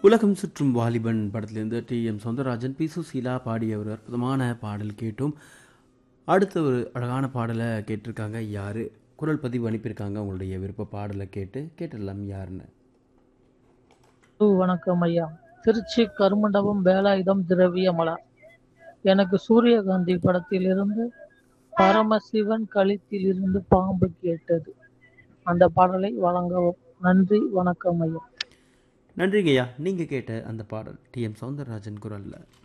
உலகம் சுற்றும் வாலிபன் படத்திலிருந்து T M Soundararajan P Susheela பாடிய ஒரு அற்புதமான பாடல் கேட்டும் அடுத்த ஒரு அழகான பாடலை கேட்டிருக்காங்க யாரு குரல் பதிவு அனுப்பியிருக்காங்க உங்களுடைய விருப்ப பாடலை கேட்டு கேட்டுடலாம் யாருன்னு ஓ, வணக்கம் ஐயா திருச்சி கருமண்டபம் வேலாயுதம் திரவியமலா எனக்கு சூரியகாந்தி படத்திலிருந்து பரமசிவன் கழுத்தில் இருந்து பாம்பு கேட்டது அந்த பாடலை வழங்கவும் நன்றி வணக்கம் ஐயா நன்றிங்கய்யா நீங்கள் கேட்ட அந்த பாடல் டி எம் சௌந்தரராஜன் குரலில்